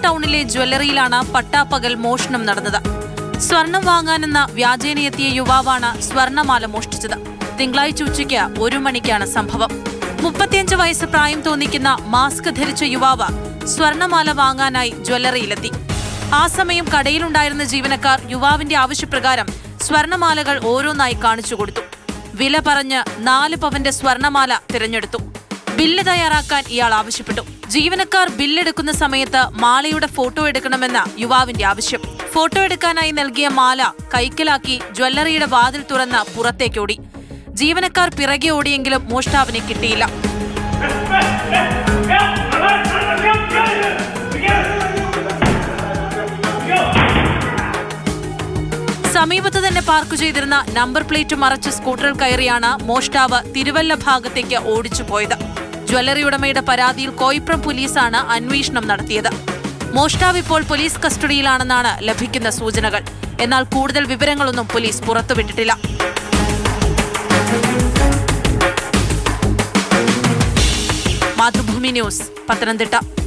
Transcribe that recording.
ടൗണിലെ ജ്വല്ലറിയിലാണ് പട്ടാപ്പകൽ മോഷണം നടന്നത് സ്വർണം വാങ്ങാനെന്ന വ്യാജേനയെത്തിയ യുവാവാണ് സ്വർണമാല മോഷ്ടിച്ചത് തിങ്കളാഴ്ച ഉച്ചയ്ക്ക് ഒരു മണിക്കാണ് സംഭവം മുപ്പത്തിയഞ്ച് വയസ്സ് പ്രായം തോന്നിക്കുന്ന മാസ്ക് ധരിച്ച യുവാവ് സ്വർണമാല വാങ്ങാനായി ജ്വല്ലറിയിലെത്തി ആ സമയം കടയിലുണ്ടായിരുന്ന ജീവനക്കാർ യുവാവിന്റെ ആവശ്യപ്രകാരം സ്വർണമാലകൾ ഓരോന്നായി കാണിച്ചു കൊടുത്തു വില പറഞ്ഞ് നാല് പവന്റെ സ്വർണമാല തിരഞ്ഞെടുത്തു ബില്ല് തയ്യാറാക്കാൻ ഇയാൾ ആവശ്യപ്പെട്ടു ജീവനക്കാർ ബില്ലെടുക്കുന്ന സമയത്ത് മാലയുടെ ഫോട്ടോ എടുക്കണമെന്ന യുവാവിന്റെ ആവശ്യം ഫോട്ടോ എടുക്കാനായി നൽകിയ മാല കൈക്കലാക്കി ജ്വല്ലറിയുടെ വാതിൽ തുറന്ന് പുറത്തേക്കോടി ജീവനക്കാർ പിറകെ ഓടിയെങ്കിലും മോഷ്ടാവിനെ കിട്ടിയില്ല സമീപത്ത് തന്നെ പാർക്ക് ചെയ്തിരുന്ന നമ്പർ പ്ലേറ്റ് മറച്ച സ്കൂട്ടറിൽ കയറിയാണ് മോഷ്ടാവ് തിരുവല്ല ഭാഗത്തേക്ക് ഓടിച്ചു പോയത് ജ്വല്ലറി ഉടമയുടെ പരാതിയിൽ കോയിപ്രം പോലീസാണ് അന്വേഷണം നടത്തിയത് മോഷ്ടാവ് ഇപ്പോൾ പോലീസ് കസ്റ്റഡിയിലാണെന്നാണ് ലഭിക്കുന്ന സൂചനകൾ എന്നാൽ കൂടുതൽ വിവരങ്ങളൊന്നും പോലീസ് പുറത്തുവിട്ടിട്ടില്ല മാതൃഭൂമി ന്യൂസ് പത്തനംതിട്ട